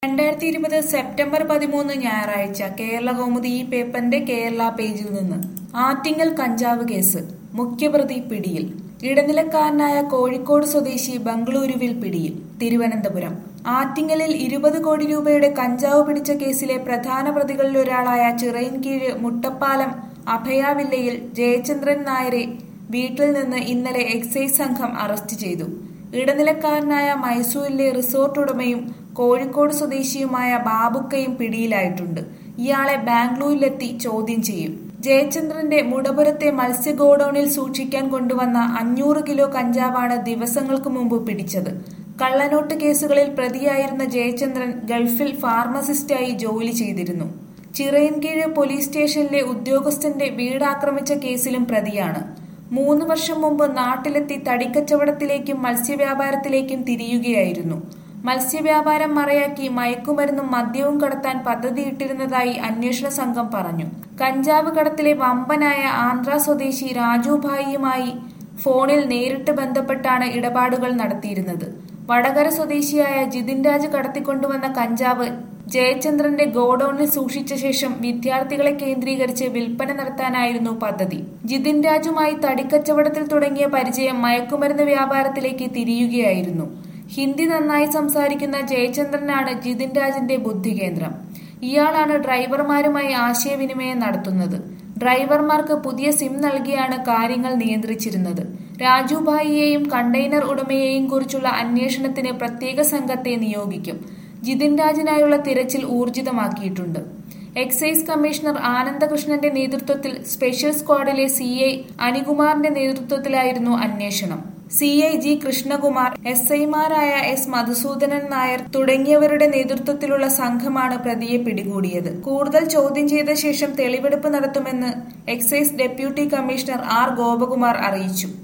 രണ്ടായിരത്തി ഇരുപത് സെപ്റ്റംബർ പതിമൂന്ന് ഞായറാഴ്ച കേരള കൗമുദി ഈ പേപ്പറിന്റെ കേരള പേജിൽ നിന്ന് ആറ്റിങ്ങൽ കഞ്ചാവ് കേസ് മുഖ്യപ്രതി പിടിയിൽ ഇടനിലക്കാരനായ കോഴിക്കോട് സ്വദേശി ബംഗളൂരുവിൽ പിടിയിൽ തിരുവനന്തപുരം ആറ്റിങ്ങലിൽ ഇരുപത് കോടി രൂപയുടെ കഞ്ചാവ് പിടിച്ച കേസിലെ പ്രധാന പ്രതികളിലൊരാളായ ചിറയിൻകീഴ് മുട്ടപ്പാലം അഭയാവില്ലയിൽ ജയചന്ദ്രൻ നായരെ വീട്ടിൽ നിന്ന് ഇന്നലെ എക്സൈസ് സംഘം അറസ്റ്റ് ചെയ്തു ഇടനിലക്കാരനായ മൈസൂരിലെ റിസോർട്ട് ഉടമയും കോഴിക്കോട് സ്വദേശിയുമായ ബാബുക്കയും പിടിയിലായിട്ടുണ്ട് ഇയാളെ ബാംഗ്ലൂരിലെത്തി ചോദ്യം ചെയ്യും ജയചന്ദ്രന്റെ മുടപുരത്തെ മത്സ്യ ഗോഡൌണിൽ സൂക്ഷിക്കാൻ കൊണ്ടുവന്ന അഞ്ഞൂറ് കിലോ കഞ്ചാവാണ് ദിവസങ്ങൾക്ക് മുമ്പ് പിടിച്ചത് കള്ളനോട്ട് കേസുകളിൽ പ്രതിയായിരുന്ന ജയചന്ദ്രൻ ഗൾഫിൽ ഫാർമസിസ്റ്റായി ജോലി ചെയ്തിരുന്നു ചിറയൻകീഴ് പോലീസ് സ്റ്റേഷനിലെ ഉദ്യോഗസ്ഥന്റെ വീടാക്രമിച്ച കേസിലും പ്രതിയാണ് മൂന്ന് വർഷം മുമ്പ് നാട്ടിലെത്തി തടിക്കച്ചവടത്തിലേക്കും മത്സ്യവ്യാപാരത്തിലേക്കും തിരിയുകയായിരുന്നു മത്സ്യവ്യാപാരം മറയാക്കി മയക്കുമരുന്നും മദ്യവും കടത്താൻ പദ്ധതിയിട്ടിരുന്നതായി അന്വേഷണ സംഘം പറഞ്ഞു കഞ്ചാവ് കടത്തിലെ വമ്പനായ ആന്ധ്ര സ്വദേശി രാജുഭായിയുമായി ഫോണിൽ നേരിട്ട് ബന്ധപ്പെട്ടാണ് ഇടപാടുകൾ നടത്തിയിരുന്നത് വടകര സ്വദേശിയായ ജിതിൻ രാജ് കടത്തിക്കൊണ്ടുവന്ന കഞ്ചാവ് ജയചന്ദ്രന്റെ ഗോഡൌണിൽ സൂക്ഷിച്ച ശേഷം വിദ്യാർത്ഥികളെ കേന്ദ്രീകരിച്ച് വിൽപ്പന നടത്താനായിരുന്നു പദ്ധതി ജിതിൻ രാജുമായി തടിക്കച്ചവടത്തിൽ തുടങ്ങിയ പരിചയം മയക്കുമരുന്ന് വ്യാപാരത്തിലേക്ക് തിരിയുകയായിരുന്നു ഹിന്ദി നന്നായി സംസാരിക്കുന്ന ജയചന്ദ്രനാണ് ജിതിൻ രാജിന്റെ ബുദ്ധികേന്ദ്രം ഇയാളാണ് ഡ്രൈവർമാരുമായി ആശയവിനിമയം നടത്തുന്നത് ഡ്രൈവർമാർക്ക് പുതിയ സിം നൽകിയാണ് കാര്യങ്ങൾ നിയന്ത്രിച്ചിരുന്നത് രാജുഭായിയെയും കണ്ടെയ്നർ ഉടമയെയും കുറിച്ചുള്ള അന്വേഷണത്തിന് പ്രത്യേക സംഘത്തെ നിയോഗിക്കും ജിതിൻ രാജിനായുള്ള തിരച്ചിൽ ഊർജിതമാക്കിയിട്ടുണ്ട് എക്സൈസ് കമ്മീഷണർ ആനന്ദകൃഷ്ണന്റെ നേതൃത്വത്തിൽ സ്പെഷ്യൽ സ്ക്വാഡിലെ സി ഐ അനികുമാറിന്റെ നേതൃത്വത്തിലായിരുന്നു അന്വേഷണം C I G Krishnakumar S ഐമാരായ എസ് മധുസൂദനൻ നായർ തുടങ്ങിയവരുടെ നേതൃത്വത്തിലുള്ള സംഘമാണ് പ്രതിയെ പിടികൂടിയത് കൂടുതൽ ചോദ്യം ചെയ്ത ശേഷം തെളിവെടുപ്പ് നടത്തുമെന്ന് excise deputy commissioner R Gopakumar അറിയിച്ചു